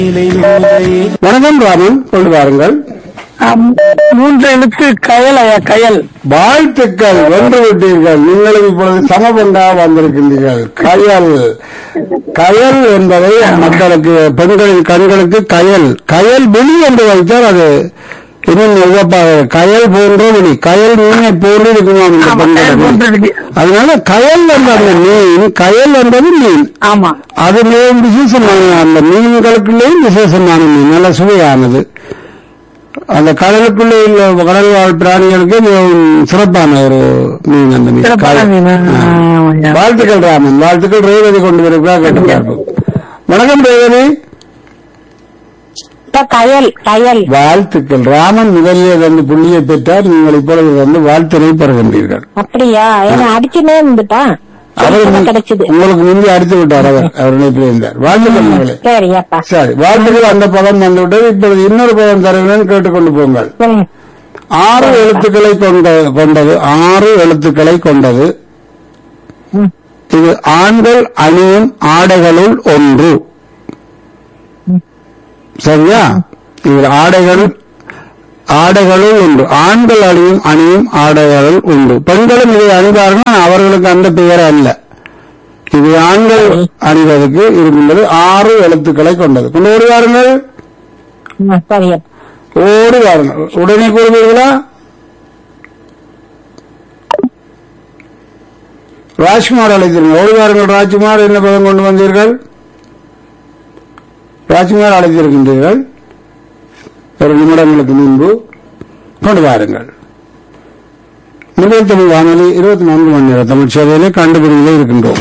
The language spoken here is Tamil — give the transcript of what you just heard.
வணக்கம் ராமன் கொண்டு வாருங்கள் ஆம், மூன்று எழுத்து கயல் ஐயா கயல் வாழ்த்துக்கள் வென்று விட்டீர்கள் நீங்களும் இப்பொழுது சமபங்கா வந்திருக்கின்றீர்கள் கயல் கயல் என்பதை மக்களுக்கு பெண்களின் கண்களுக்கு கயல் கயல் விழி என்று வைத்தால் அது இன்னும் உகப்பாக கயல் போன்ற விழி கயல் மீனை போன்று இருக்குமாம் இந்த ஆமா, கயல் பெண்களுக்கு போன்ற விழி. அதனால கயல் என்ற அந்த மீன் கயல் என்பது மீன் ஆமா அது மிகவும் விசேஷமான அந்த மீன்களுக்குள்ளேயும் விசேஷமான மீன் நல்ல சுவையானது அந்த கடலுக்குள்ளே உள்ள கடல் வாழ் பிராணிகளுக்கு மிகவும் சிறப்பான ஒரு மீன் அந்த மீன் சிறப்பான காய். மீன். ஆ. ஆமாய்யா. வாழ்த்துக்கள் ராமன் வாழ்த்துக்கள் ரேவதி கொண்டு வருகிறார் கேட்டு பார்ப்போம் வணக்கம் ரேவதி இப்ப கயல் கயல் வாழ்த்துக்கள் ராமன் முதலில் வந்து புள்ளியை பெற்றார் நீங்கள் இப்பொழுது வந்து வாழ்த்தினை பெறுகின்றீர்கள் அப்படியா ஏன்னா அடிச்சுனே இருந்துட்டா அவர் இப்பதான் முன்- கிடைச்சது உங்களுக்கு முந்தி அடித்து விட்டார் அவர் அவர் நினைப்பில் இருந்தார் வாழ்த்துக்கள் மகளே சரியாப்பா சரி வாழ்த்துக்கள் அந்த பதம் வந்துவிட்டது இப்பொழுது இன்னொரு பதம் தருகிறேன் கேட்டுக்கொண்டு போங்கள் சொல்லுங்க ஆறு எழுத்துக்களை கொண்ட கொண்டது ஆறு எழுத்துக்களை கொண்டது ம். இது ஆண்கள் அணியும் ஆடைகளுள் ஒன்று சரியா இது ஆடைகள் ஆடைகளுள் உண்டு ஆண்கள் அணியும் அணியும் ஆடைகளுள் உண்டு பெண்களும் இதை அணிவார்கள் அவர்களுக்கு அந்த பெயர் அல்ல இது ஆண்கள் அணிவதற்கு இருக்கின்றது ஆறு எழுத்துக்களை கொண்டது கொண்டு வருவார்கள் ம், சரியா ஓடி வாருங்கள் உடனே கூறுவீர்களா ராஜ்குமார் அழைத்தீர்கள் ஓடி வாருங்கள் ராஜ்குமார் என்ன பதம் கொண்டு வந்தீர்கள் ராஜ்குமார் அழைத்திருக்கின்றீர்கள் ஒரு நிமிடங்களுக்கு முன்பு கொண்டு வாருங்கள் முதல் தமிழ் வானொலி இருபத்தி நான்கு மணி நேர தமிழ் சேவையிலே கண்டுபிடிகளே இருக்கின்றோம்